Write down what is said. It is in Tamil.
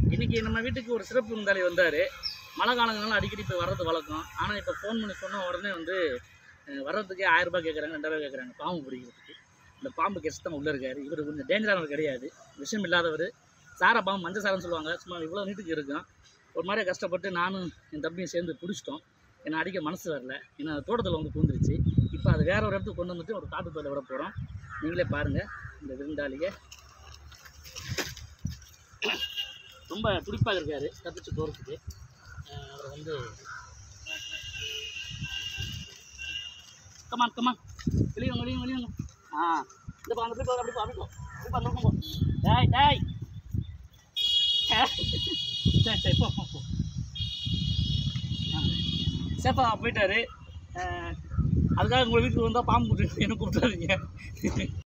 இன்றைக்கி நம்ம வீட்டுக்கு ஒரு சிறப்பு விருந்தாளி வந்தார் மழை காலங்கள்லாம் அடிக்கடி இப்போ வர்றது வழக்கம் ஆனால் இப்போ ஃபோன் பண்ணி சொன்ன உடனே வந்து அஹ், வர்றதுக்கே ஆயிரம் ரூபாய் கேட்குறாங்க ரெண்டாயிரம் கேட்குறாங்க பாம்பு பிடிக்கிறதுக்கு இந்த பாம்பு கெஸ்ட் உள்ளே இருக்கார் இவர் கொஞ்சம் டேஞ்சரானவர் கிடையாது விஷயம் இல்லாதவர் சாரா பாம்பு மஞ்சள் சாரம்னு சொல்லுவாங்க சும்மா இவ்வளோ நீட்டுக்கு இருக்கும் ஒரு மாதிரி கஷ்டப்பட்டு நானும் என் தம்பியும் சேர்ந்து பிடிச்சிட்டோம் என்னை அடிக்க மனசு வரல ஏன்னா தோட்டத்தில் வந்து பூந்துருச்சு இப்போ அது வேற ஒரு இடத்துக்கு கொண்டு வந்துட்டு ஒரு காட்டு பயில விட போகிறோம் நீங்களே பாருங்கள் இந்த விருந்தாளியை ரொம்ப துடிப்பாக இருக்கார் தப்பிச்சு போகிறதுக்கு அவர் வந்து கமான் கமான் வெளியுங்க வெளியுங்க வெளியுங்க ஆ இந்த பா அந்த போய் அப்படி போ அப்படி போ அப்படி போ அந்த பக்கம் போ டேய் டேய் சரி சரி போ போ போ சேஃபா போயிட்டாரு அஹ், அதுக்காக உங்கள் வீட்டுக்கு வந்தால் பாம்பு கூப்பிட்டு என்ன கூப்பிட்டாதீங்க